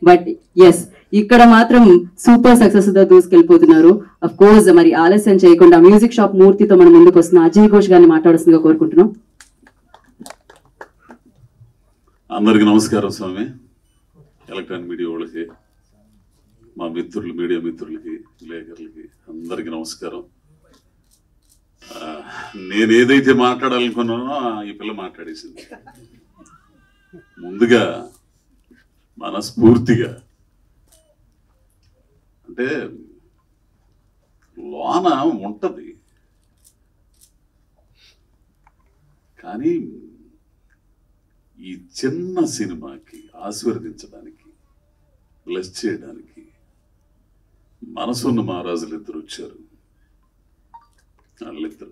but yes ఇక్కడ మాత్రం super success తో దూసుకెళ్ళిపోతున్నారు అఫ్ కోర్స్ మరి ఆలస్యం చేయకుండా మ్యూజిక్ షాప్ మూర్తితో మనం ముందుకు వస్తున్న అజయ్ ఘోష్ గారిని మాట్లాడాల్సిందిగా కోరుకుంటున్నాం అందరికి నమస్కారం స్వామి ఎలక్ట్రానిక్ మీడియా వాళ్ళకి మా మిత్రులు మీడియా మిత్రులకి విలేకరులకి అందరికి నమస్కారం ఆ, నేను ఏదైతే మాట్లాడాలనుకున్నానో ఈ పిల్ల మాట్లాడేసింది ముందుగా మనస్ఫూర్తిగా అంటే లోన ఉంటది కానీ ఈ చిన్న సినిమాకి ఆశీర్వదించడానికి బ్లెస్ చేయడానికి మనసున్న మహారాజులు ఇద్దరు వచ్చారు వాళ్ళిద్దరు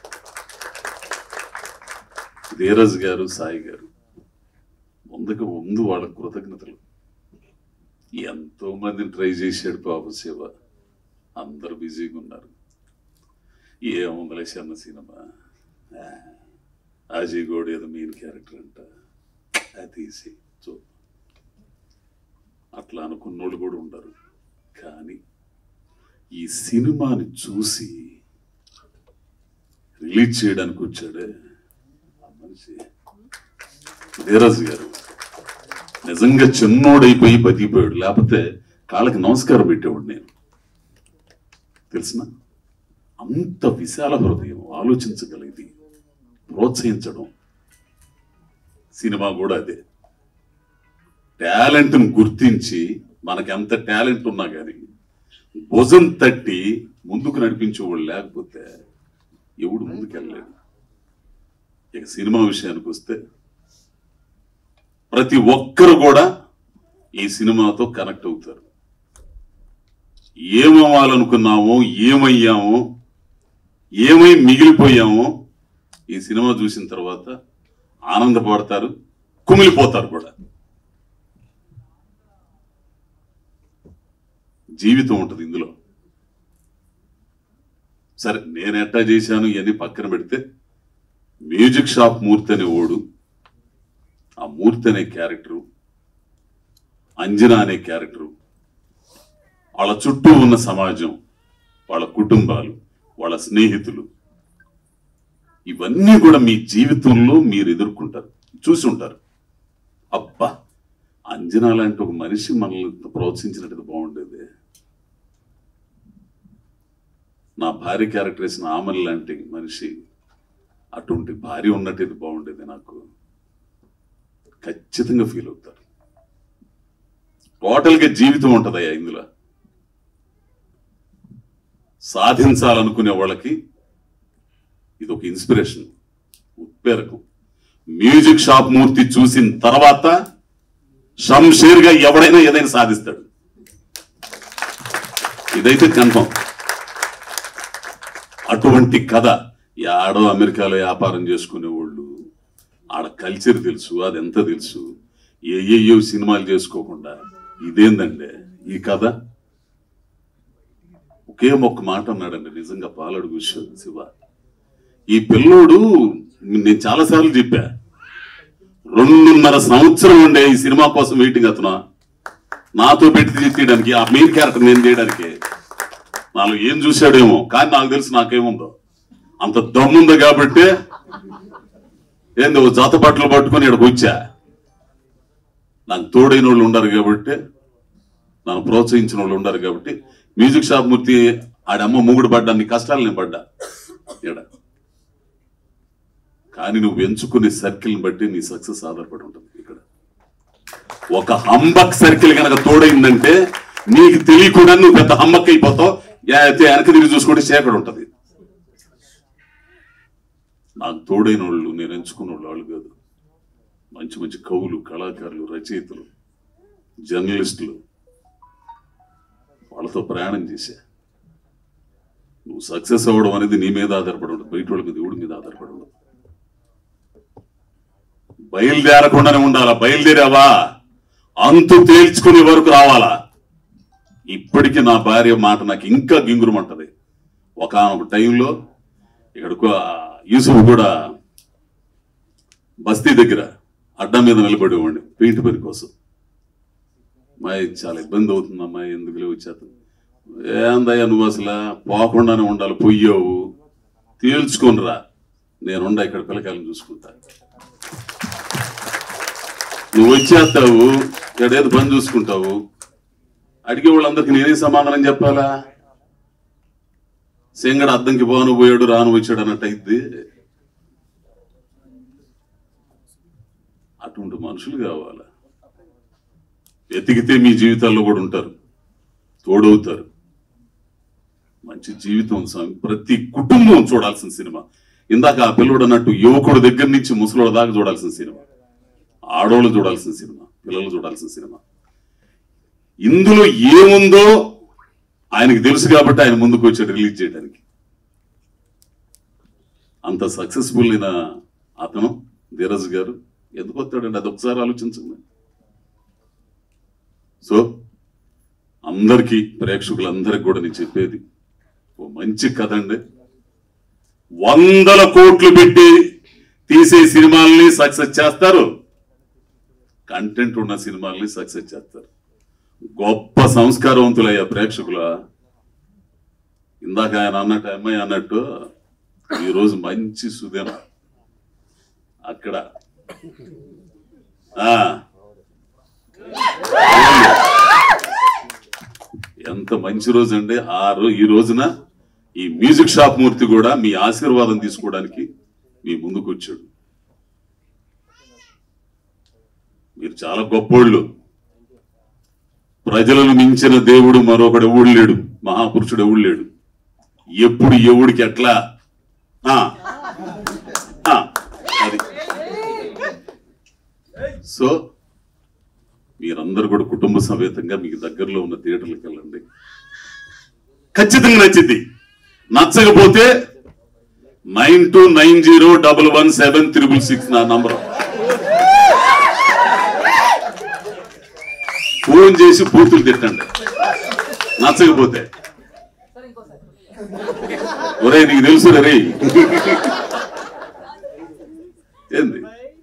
ధీరజ్ గారు సాయి గారు ముందుకు ముందు వాళ్ళ కృతజ్ఞతలు ఎంతో మందిని ట్రై చేశాడు పాప శివ అందరు బిజీగా ఉన్నారు ఏముందలే చిన్న సినిమా ఆ, అజయ్ గోడ్ ఏదో మెయిన్ క్యారెక్టర్ అంట అది తీసి చూ అట్లా అనుకున్నోళ్ళు కూడా ఉండరు కానీ ఈ సినిమాని చూసి రిలీజ్ చేయడానికి వచ్చాడే ఆ మనిషి ధీరజ్ గారు నిజంగా చిన్నోడైపోయి బతికిపోయాడు లేకపోతే కాళ్ళకి నమస్కారం పెట్టేవాడు నేను తెలిసిన అంత విశాల హృదయం ఆలోచించగలిగింది ప్రోత్సహించడం సినిమా కూడా అదే టాలెంట్ను గుర్తించి మనకి ఎంత టాలెంట్ ఉన్నా కానీ భుజం తట్టి ముందుకు నడిపించేవాళ్ళు లేకపోతే ఎవడు ముందుకెళ్ళలేడు ఇక సినిమా విషయానికి వస్తే ప్రతి ఒక్కరు కూడా ఈ సినిమాతో కనెక్ట్ అవుతారు ఏమవ్వాలనుకున్నామో ఏమయ్యామో ఏమై మిగిలిపోయామో ఈ సినిమా చూసిన తర్వాత ఆనందపడతారు కుమిలిపోతారు కూడా జీవితం ఉంటుంది ఇందులో సరే నేను ఎట్టా చేశాను ఇవన్నీ పక్కన పెడితే మ్యూజిక్ షాప్ మూర్తి అనే ఓడు ఆ మూర్తి అనే క్యారెక్టరు అంజనా అనే క్యారెక్టరు వాళ్ళ చుట్టూ ఉన్న సమాజం వాళ్ళ కుటుంబాలు వాళ్ళ స్నేహితులు ఇవన్నీ కూడా మీ జీవితంలో మీరు ఎదుర్కొంటారు చూసి ఉంటారు అబ్బా అంజనా లాంటి ఒక మనిషి మనల్ని ప్రోత్సహించినట్టు బాగుండేది నా భార్య క్యారెక్టర్ వేసిన ఆమెన్ లాంటి మనిషి అటువంటి భార్య ఉన్నట్టు బాగుండేది నాకు ఖచ్చితంగా ఫీల్ అవుతారు టోటల్గా జీవితం ఉంటుందయ్యా ఇందులో సాధించాలనుకునే వాళ్ళకి ఇది ఒక ఇన్స్పిరేషన్ ఉత్ప్రేరకం మ్యూజిక్ షాప్ మూర్తి చూసిన తర్వాత షంషేర్గా ఎవడైనా ఏదైనా సాధిస్తాడు ఇదైతే కన్ఫర్మ్ అటువంటి కథ ఆడో అమెరికాలో వ్యాపారం చేసుకునే వాళ్ళు ఆడ కల్చర్ తెలుసు అది ఎంత తెలుసు ఏ ఏయో సినిమాలు చేసుకోకుండా ఇదేందండి ఈ కథ ఒకే ఒక్క మాట అన్నాడండి నిజంగా పాలడుగు శివ ఈ పిల్లోడు నేను చాలాసార్లు చెప్పా రెండున్నర సంవత్సరం ఉండే ఈ సినిమా కోసం వెయిటింగ్ అతను నాతో పెట్టి తీయడానికి ఆ మెయిన్ క్యారెక్టర్ నేను చేయడానికి నాలో ఏం చూశాడేమో కానీ నాకు తెలుసు నాకేముందో అంత దమ్ముంది కాబట్టి ఏంది ఓ జాత బట్టలు పట్టుకొని ఇక్కడికి వచ్చా నాకు తోడైన వాళ్ళు ఉండరు కాబట్టి నన్ను ప్రోత్సహించిన వాళ్ళు ఉండరు కాబట్టి మ్యూజిక్ షాప్ మూర్తి ఆడమ్మ మూగుడు పడ్డా నీ కష్టాలు నేను పడ్డా ఈడ కానీ నువ్వు ఎంచుకునే సర్కిల్ని బట్టి నీ సక్సెస్ ఆధారపడి ఉంటుంది ఇక్కడ ఒక హంబక్ సర్కిల్ కనుక తోడైందంటే నీకు తెలియకుండా నువ్వు పెద్ద హంబక్ అయిపోతావు యా- అయితే వెనక తిరిగి చూసుకుంటే చేకడు ఉంటది నాకు తోడైన వాళ్ళు నేను ఎంచుకున్న వాళ్ళు వాళ్ళు కాదు మంచి మంచి కవులు కళాకారులు రచయితలు జర్నలిస్టులు వాళ్ళతో ప్రయాణం చేశా నువ్వు సక్సెస్ అవ్వడం అనేది నీ మీద ఆధారపడి ఉండదు బయట వాళ్ళ మీద ఎవడి మీద ఆధారపడి ఉండదు బయలుదేరకుండానే ఉండాలా బయలుదేరావా అంతు తేల్చుకునే వరకు రావాలా ఇప్పటికీ నా భార్య మాట నాకు ఇంకా గింగురమంటది ఒక టైంలో ఇక్కడకు యూసుఫ్ కూడా బస్తీ దగ్గర అడ్డా మీద నిలబడేవాడిని పెయింట్ పని కోసం అమ్మాయి చాలా ఇబ్బంది అవుతుంది అమ్మాయి ఎందుకులే వచ్చేత ఏందయ్యా నువ్వు అసలు పోకుండానే ఉండాలి పొయ్యావు తేల్చుకొనిరా నేనుండా ఇక్కడ పిల్లకాయలను చూసుకుంటా నువ్వు వచ్చేస్తావు ఇక్కడేదో పని చూసుకుంటావు అడిగే వాళ్ళందరికీ నేనే సమాధానం చెప్పాలా సింగడ అద్దంకి పోను పోయాడు రాను వచ్చాడు అన్నట్టు అయింది అటువంటి మనుషులు కావాలా ఎతికితే మీ జీవితాల్లో కూడా ఉంటారు తోడవుతారు మంచి జీవితం స్వామి ప్రతి కుటుంబం చూడాల్సిన సినిమా ఇందాక ఆ పిల్లడు అన్నట్టు యువకుడు దగ్గర నుంచి ముసలోడు దాకా చూడాల్సిన సినిమా ఆడోళ్ళు చూడాల్సిన సినిమా పిల్లలు చూడాల్సిన సినిమా ఇందులో ఏముందో ఆయనకి తెలుసు కాబట్టి ఆయన ముందుకు వచ్చాడు రిలీజ్ చేయడానికి అంత సక్సెస్ఫుల్ అయిన అతను ధీరజ్ గారు ఎందుకు వస్తాడండి అది ఒకసారి ఆలోచించండి సో అందరికీ ప్రేక్షకులందరికి కూడా నేను చెప్పేది ఓ మంచి కథ అండి వందల కోట్లు పెట్టి తీసే సినిమాల్ని సక్సెస్ చేస్తారు కంటెంట్ ఉన్న సినిమాల్ని సక్సెస్ చేస్తారు గొప్ప సంస్కారవంతులయ్యా ప్రేక్షకుల ఇందాక ఆయన అన్నట్టు అమ్మాయి అన్నట్టు ఈరోజు మంచి సుదిన అక్కడ ఆ ఎంత మంచి రోజు అండి ఆ రో ఈ రోజున ఈ మ్యూజిక్ షాప్ మూర్తి కూడా మీ ఆశీర్వాదం తీసుకోవడానికి మీ ముందుకు వచ్చాడు మీరు చాలా గొప్పోళ్ళు ప్రజలను మించిన దేవుడు మరొకడు ఎవడు లేడు మహాపురుషుడు ఎవడు లేడు ఎప్పుడు ఎవడికి ఎట్లా ఆ, ఆ, అది సో మీరందరూ కూడా కుటుంబ సమేతంగా మీకు దగ్గరలో ఉన్న థియేటర్లకు వెళ్ళండి ఖచ్చితంగా నచ్చింది నచ్చకపోతే nine two nine zero double one seven triple six నా నంబర్ ఫోన్ చేసి పూర్తులు తిట్టండి నచ్చకపోతే ఒరే నీకు తెలుసు రే ఏంది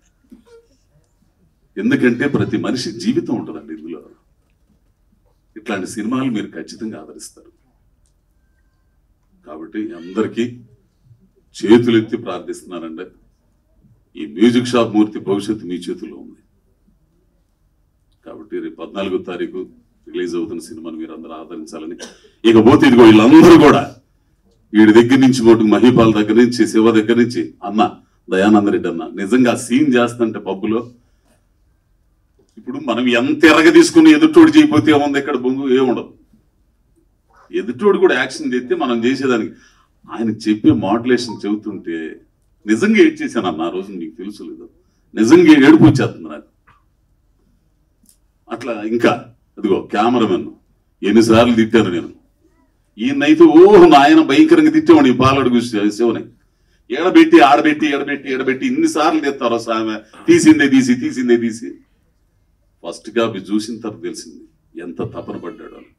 ఎందుకంటే ప్రతి మనిషి జీవితం ఉంటుందండి ఇందులో ఇట్లాంటి సినిమాలు మీరు ఖచ్చితంగా ఆదరిస్తారు కాబట్టి అందరికీ చేతులెత్తి ప్రార్థిస్తున్నానండి ఈ మ్యూజిక్ షాప్ మూర్తి భవిష్యత్తు మీ చేతుల్లో ఉంది కాబట్టి రేపు పద్నాలుగో తారీఖు రిలీజ్ అవుతున్న సినిమాను మీరు అందరూ ఆదరించాలని ఇకపోతే ఇదిగో వీళ్ళందరూ కూడా వీడి దగ్గర నుంచి మటుకు మహిపాల్ దగ్గర నుంచి శివ దగ్గర నుంచి అన్న దయానంద రెడ్డి అన్న నిజంగా సీన్ చేస్తుంటే పబ్బులో ఇప్పుడు మనం ఎంత ఎరగ తీసుకుని ఎదుటోడు చేయకపోతే ఏముంది ఇక్కడ బొంగు ఏముండదు ఎదుటోడు కూడా యాక్షన్ చేస్తే మనం చేసేదానికి ఆయన చెప్పే మాడ్యులేషన్ చెబుతుంటే నిజంగా ఏడ్ చేశాను అన్న ఆ రోజు నీకు తెలుసు లేదు నిజంగా ఏడుపు వచ్చేస్తుంది నాకు అట్లా ఇంకా అదిగో కెమెరామెన్ ఎన్నిసార్లు తిట్టాను నేను ఈయనైతే ఓహ్ నాయన భయంకరంగా తిట్టేవాడు ఈ పాలడుగు శివని ఎడబెట్టి ఆడబెట్టి ఎడబెట్టి ఎడబెట్టి ఇన్నిసార్లు తెస్తారో సామె తీసిందే తీసి తీసిందే తీసి ఫస్ట్ గా అవి చూసిన తర్వాత తెలిసింది ఎంత తపన పడ్డాడు అని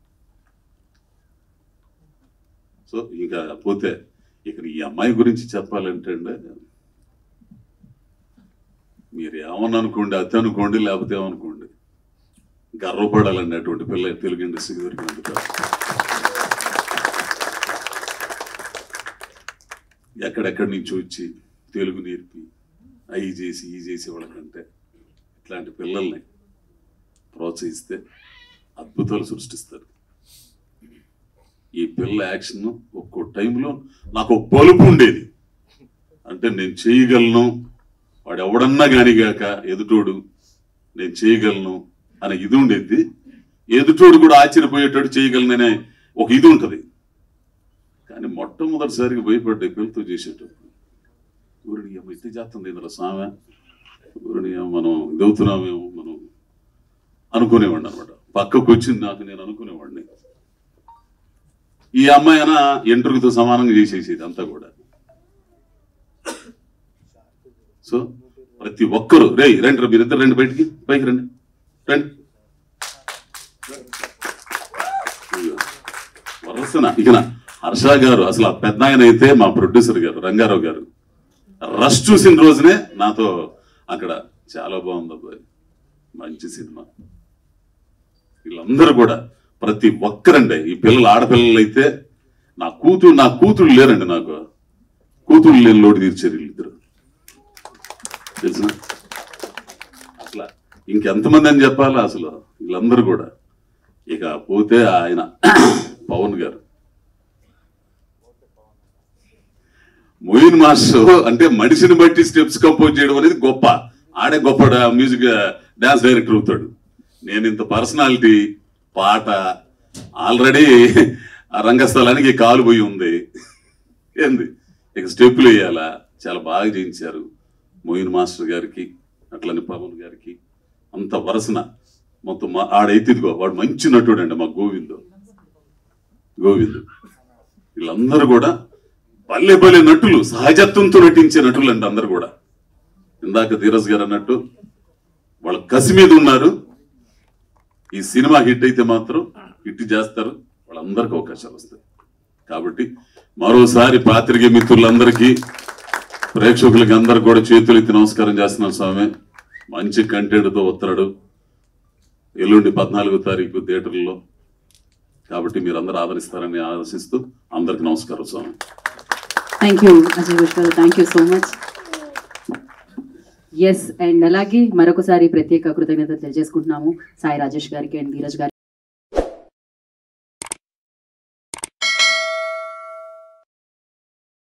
సో ఇంకా పోతే ఇక్కడ ఈ అమ్మాయి గురించి చెప్పాలంటే అండి మీరు ఏమని అనుకోండి అతి అనుకోండి లేకపోతే ఏమనుకోండి గర్వపడాలండి అటువంటి పిల్ల తెలుగు ఇండస్ట్రీకి దొరికినందుకు ఎక్కడెక్కడి నుంచి వచ్చి తెలుగు నేర్పి అవి చేసి ఈ చేసి వాళ్ళకంటే ఇట్లాంటి పిల్లల్ని ప్రోత్సహిస్తే అద్భుతాలు సృష్టిస్తారు ఈ పిల్ల యాక్షన్ ఒక్కో టైంలో నాకు ఒక పలుపు ఉండేది అంటే నేను చేయగలను వాడు ఎవడన్నా కానిగాక ఎదుటోడు నేను చేయగలను అనే ఇది ఉండేది ఎదుటోడు కూడా ఆశ్చర్యపోయేటట్టు చేయగలననే ఒక ఇది ఉంటది కానీ మొట్టమొదటిసారిగా భయపడ్డే పిల్లతో చేసేటప్పుడు ఊరిని ఏమో ఇట్టి చేస్తుంది ఇందులో సామె ఊరిని ఏమో మనం ఇదవుతున్నామేమో మనం అనుకునేవాడిని అనమాట పక్కకు వచ్చింది నాకు నేను అనుకునేవాడిని ఈ అమ్మాయి అయినా ఇంటర్వ్యూతో సమానంగా చేసేసేది అంతా కూడా సో ప్రతి ఒక్కరు రే రండి రా మీరిద్దరు రండి బయటికి పైకి రండి రండి వరసన ఇక హర్ష గారు అసలు ఆ పెద్ద ఆయన అయితే మా ప్రొడ్యూసర్ గారు రంగారావు గారు రష్ చూసిన రోజునే నాతో అక్కడ చాలా బాగుంది అబ్బాయి మంచి సినిమా వీళ్ళందరూ కూడా ప్రతి ఒక్కరండి ఈ పిల్లలు ఆడపిల్లలు అయితే నా కూతురు నా కూతురు లేరండి నాకు కూతురు లేని లోటు తీర్చారు వీళ్ళిద్దరు తెలుసా అసలు ఇంకెంతమంది అని చెప్పాలా అసలు వీళ్ళందరూ కూడా ఇక పోతే ఆయన పవన్ గారు మొయిన్ మాస్టర్ అంటే మనిషిని బట్టి స్టెప్స్ కంపోజ్ చేయడం అనేది గొప్ప ఆడే గొప్ప డా- మ్యూజిక్ డాన్స్ డైరెక్టర్ అవుతాడు నేను ఇంత పర్సనాలిటీ పాట ఆల్రెడీ ఆ రంగస్థలానికి కాలు పోయి ఉంది ఏంది ఇక స్టెప్పులు వేయాలా చాలా బాగా చేయించారు మోయిన్ మాస్టర్ గారికి అట్లని పవన్ గారికి అంత వరసన మొత్తం మా- ఆడైతే ఇదిగో వాడు మంచి నటుడు అండి మా గోవిందు గోవిందు వీళ్ళందరూ కూడా భలే భలే నటులు సహజత్వంతో నటించే నటులు అండి అందరు కూడా ఇందాక ధీరజ్ గారు అన్నట్టు వాళ్ళ కసి మీద ఉన్నారు ఈ సినిమా హిట్ అయితే మాత్రం హిట్ చేస్తారు వాళ్ళందరికీ అవకాశాలు వస్తాయి కాబట్టి మరోసారి పాత్రికే మిత్రులందరికీ ప్రేక్షకులకి అందరు కూడా చేతులు ఎత్తి నమస్కారం చేస్తున్నాను స్వామి మంచి కంటెంట్తో వస్తున్నాడు ఎల్లుండి పద్నాలుగో తారీఖు థియేటర్లో కాబట్టి మీరు అందరూ ఆదరిస్తారని ఆశిస్తూ అందరికి నమస్కారం స్వామి థ్యాంక్ యూ అజయ్ ఘోష్ గారు thank you so much yes and అలాగే మరొకసారి ప్రత్యేక కృతజ్ఞతలు తెలియజేసుకుంటున్నాము సాయి రాజేష్ గారికి అండ్ ధీరజ్ గారికి